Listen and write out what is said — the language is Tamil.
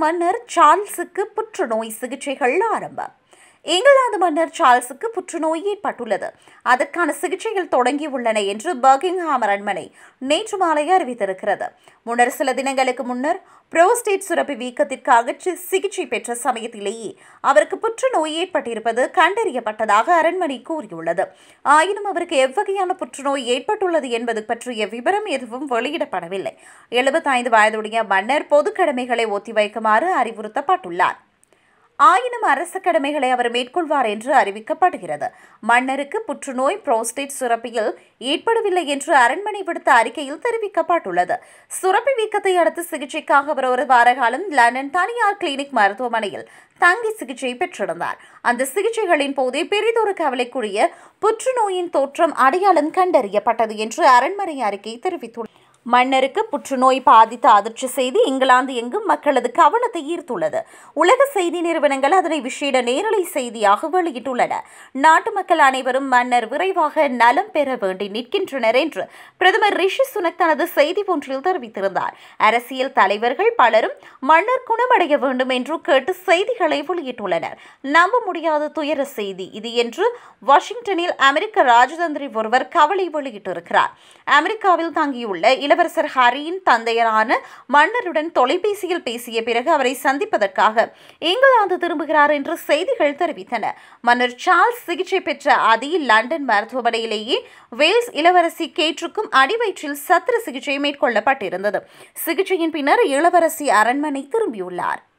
மன்னர் சார்ல்ஸுக்கு புற்றுநோய் சிகிச்சைகள் ஆரம்பம் இங்கிலாந்து மன்னர் சார்ல்ஸுக்கு புற்றுநோய் ஏற்பட்டுள்ளது அதற்கான சிகிச்சைகள் தொடங்கியுள்ளன என்று பர்கிங்ஹாம் அரண்மனை நேற்று மாலை அறிவித்திருக்கிறது முன்னர் சில தினங்களுக்கு முன்னர் புரோஸ்டேட் சுரப்பி வீக்கத்திற்காக சி- சிகிச்சை பெற்ற சமயத்திலேயே அவருக்கு புற்றுநோய் ஏற்பட்டிருப்பது கண்டறியப்பட்டதாக அரண்மனை கூறியுள்ளது ஆயினும் அவருக்கு எவ்வகையான புற்றுநோய் ஏற்பட்டுள்ளது என்பது பற்றிய விவரம் எதுவும் வெளியிடப்படவில்லை எழுபத்தைந்து வயதுடைய மன்னர் பொது கடமைகளை ஒத்திவைக்குமாறு அறிவுறுத்தப்பட்டுள்ளார் ஆயினும் அரச கடமைகளை அவர் மேற்கொள்வார் என்று அறிவிக்கப்படுகிறது மன்னருக்கு புற்றுநோய் புரோஸ்டேட் சுரப்பியில் ஏற்படவில்லை என்று அரண்மனை விடுத்த அறிக்கையில் தெரிவிக்கப்பட்டுள்ளது சுரப்பி வீக்கத்தை அடுத்து சிகிச்சைக்காக அவர் ஒரு வார காலம் லண்டன் தனியார் கிளினிக் மருத்துவமனையில் தங்கி சிகிச்சை பெற்றிருந்தார் அந்த சிகிச்சைகளின் போதே பெரிதொரு கவலைக்குரிய புற்றுநோயின் தோற்றம் அடையாளம் கண்டறியப்பட்டது என்று அரண்மனை அறிக்கை தெரிவித்துள்ளது மன்னருக்கு புற்றுநோய் பாதித்த அதிர்ச்சி செய்தி இங்கிலாந்து எங்கும் மக்களது கவனத்தை ஈர்த்துள்ளது உலக செய்தி நிறுவனங்கள் அதனை விசேட நேரலை செய்தியாக வெளியிட்டுள்ளன நாட்டு மக்கள் அனைவரும் மன்னர் விரைவாக நலம் பெற வேண்டி நிற்கின்றனர் என்று பிரதமர் ரிஷி சுனக் தனது செய்தி ஒன்றில் தெரிவித்திருந்தார் அரசியல் தலைவர்கள் பலரும் மன்னர் குணமடைய வேண்டும் என்று கேட்டு செய்திகளை வெளியிட்டுள்ளனர் நம்ப முடியாத துயர செய்தி இது என்று வாஷிங்டனில் அமெரிக்க ராஜதந்திரி ஒருவர் கவலை வெளியிட்டிருக்கிறார் அமெரிக்காவில் தங்கியுள்ள இளவரசர் ஹரியின் தந்தையரான மன்னருடன் தொலைபேசியில் பேசிய பிறகு அவரை சந்திப்பதற்காக இங்கிலாந்து திரும்புகிறார் என்று செய்திகள் தெரிவித்தன மன்னர் சார்ல்ஸ் சிகிச்சை பெற்ற அதே லண்டன் மருத்துவமனையிலேயே வேல்ஸ் இளவரசி கேற்றுக்கும் அடிவயிற்றில் சத்திர சிகிச்சை மேற்கொள்ளப்பட்டிருந்தது சிகிச்சையின் பின்னர் இளவரசி அரண்மனை திரும்பியுள்ளார்